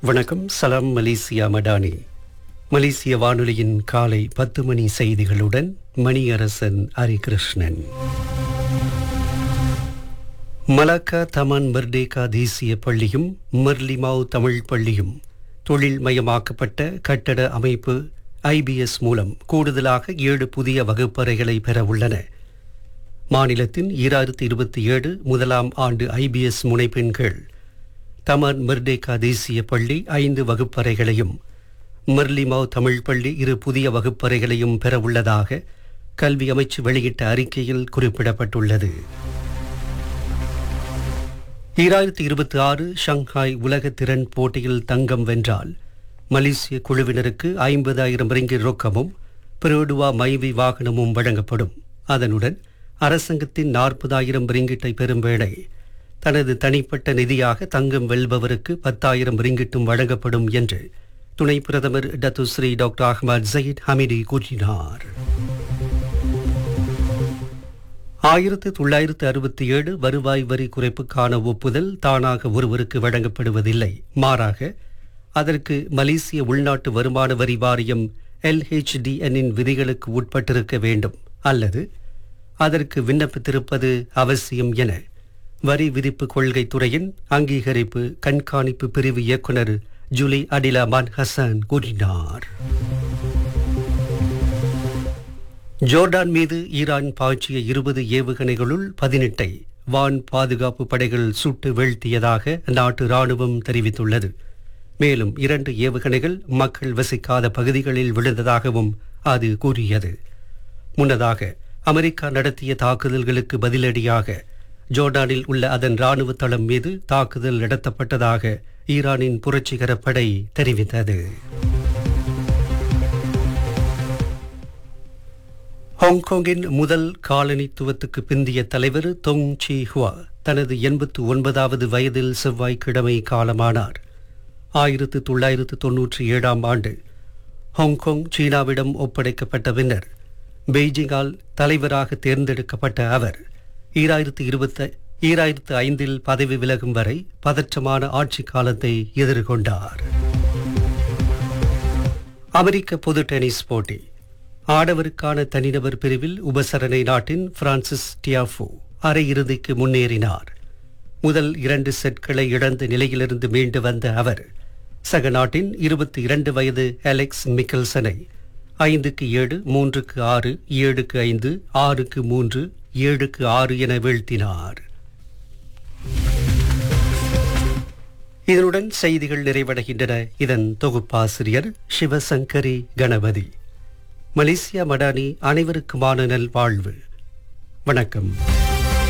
வணக்கம் சலாம் மலேசியா மடானி மலேசிய வானொலியின் காலை பத்து மணி செய்திகளுடன் Maniyarasan Harikrishnan Malacca Taman Merdeka தேசிய பள்ளியும் மர்லிமாவ் தமிழ் பள்ளியும் தொழில் மயமாக்கப்பட்ட கட்டட அமைப்பு ஐபிஎஸ் மூலம் கூடுதலாக ஏழு புதிய வகுப்பறைகளை பெற உள்ளன மாநிலத்தின் ஈராயிரத்தி இருபத்தி ஏழு முதலாம் ஆண்டு ஐபிஎஸ் முனைப்பின் கீழ் தமான் மெர்டேகா தேசிய பள்ளி ஐந்து வகுப்பறைகளையும் மெர்லிமாவ் தமிழ் பள்ளி இரு புதிய வகுப்பறைகளையும் பெற உள்ளதாக கல்வி அமைச்சு வெளியிட்ட அறிக்கையில் குறிப்பிடப்பட்டுள்ளது ஈராயிரத்தி இருபத்தி ஆறு ஷங்காய் உலக திறன் போட்டியில் தங்கம் வென்றால் மலேசிய குழுவினருக்கு ஐம்பதாயிரம் ரிங்கிட் ரொக்கமும் பிரேடுவா மைவி வாகனமும் வழங்கப்படும் அதனுடன் அரசாங்கத்தின் நாற்பதாயிரம் ரிங்கிட்டை பெறும் வேளை தனது தனிப்பட்ட நிதியாக தங்கம் வெல்பவருக்கு பத்தாயிரம் ரிங்கிட்டும் வழங்கப்படும் என்று துணை பிரதமர் Datuk Seri doctor Ahmad Zahid Hamidi கூறினார் ஆயிரத்து தொள்ளாயிரத்து அறுபத்தி ஏழு வருவாய் வரி குறைப்புக்கான ஒப்புதல் தானாக ஒருவருக்கு வழங்கப்படுவதில்லை மாறாக அதற்கு மலேசிய உள்நாட்டு வருமான வரி வாரியம் எல்ஹெச்டிஎன்னின் விதிகளுக்கு உட்பட்டிருக்க வேண்டும் அல்லது அதற்கு விண்ணப்பித்திருப்பது அவசியம் என வரி விதிப்பு கொள்கை துறையின் அங்கீகரிப்பு கண்காணிப்பு பிரிவு இயக்குனர் ஜூலி அடிலா மான் ஹசன் கூறினார் ஜோர்டான் மீது ஈரான் பாய்ச்சிய இருபது ஏவுகணைகளுள் பதினெட்டை வான் பாதுகாப்பு படைகள் சுட்டு வீழ்த்தியதாக நாட்டு ராணுவம் தெரிவித்துள்ளது மேலும் இரண்டு ஏவுகணைகள் மக்கள் வசிக்காத பகுதிகளில் விழுந்ததாகவும் அது கூறியது முன்னதாக அமெரிக்கா நடத்திய தாக்குதல்களுக்கு பதிலடியாக ஜோர்டானில் உள்ள அதன் ராணுவ தளம் மீது தாக்குதல் நடத்தப்பட்டதாக ஈரானின் புரட்சிகர படை தெரிவித்தது ஹாங்காங்கின் முதல் காலனித்துவத்துக்கு பிந்திய தலைவர் தொங் சி ஹுவா தனது எண்பத்து ஒன்பதாவது வயதில் செவ்வாய்க்கிழமை காலமானார் ஆயிரத்து தொள்ளாயிரத்து தொன்னூற்றி ஏழாம் ஆண்டு ஹாங்காங் சீனாவிடம் ஒப்படைக்கப்பட்ட பின்னர் பெய்ஜிங்கால் தலைவராக தேர்ந்தெடுக்கப்பட்ட அவர் ஈராயிரத்து இருபத்தி ஈராயிரத்து ஐந்தில் பதவி விலகும் வரை பதற்றமான ஆட்சி காலத்தை எதிர்கொண்டார் அமெரிக்க பொது டென்னிஸ் போட்டி ஆடவருக்கான தனிநபர் பிரிவில் உபசரணை நாட்டின் பிரான்சிஸ் டியாஃபோ அரையிறுதிக்கு முன்னேறினார் முதல் இரண்டு செட்களை இழந்த நிலையிலிருந்து மீண்டு வந்த அவர் சக நாட்டின் இருபத்தி இரண்டு வயது அலெக்ஸ் மிக்கல்சனை ஐந்துக்கு ஏழு மூன்றுக்கு ஆறு ஏழுக்கு ஐந்து ஆறுக்கு மூன்று ஏழுக்கு ஆறு என வீழ்த்தினார் இதனுடன் செய்திகள் நிறைவடைகின்றன இதன் தொகுப்பாசிரியர் சிவசங்கரி கணபதி மலேசியா மடானி அனைவருக்குமான நல்வாழ்வு வணக்கம்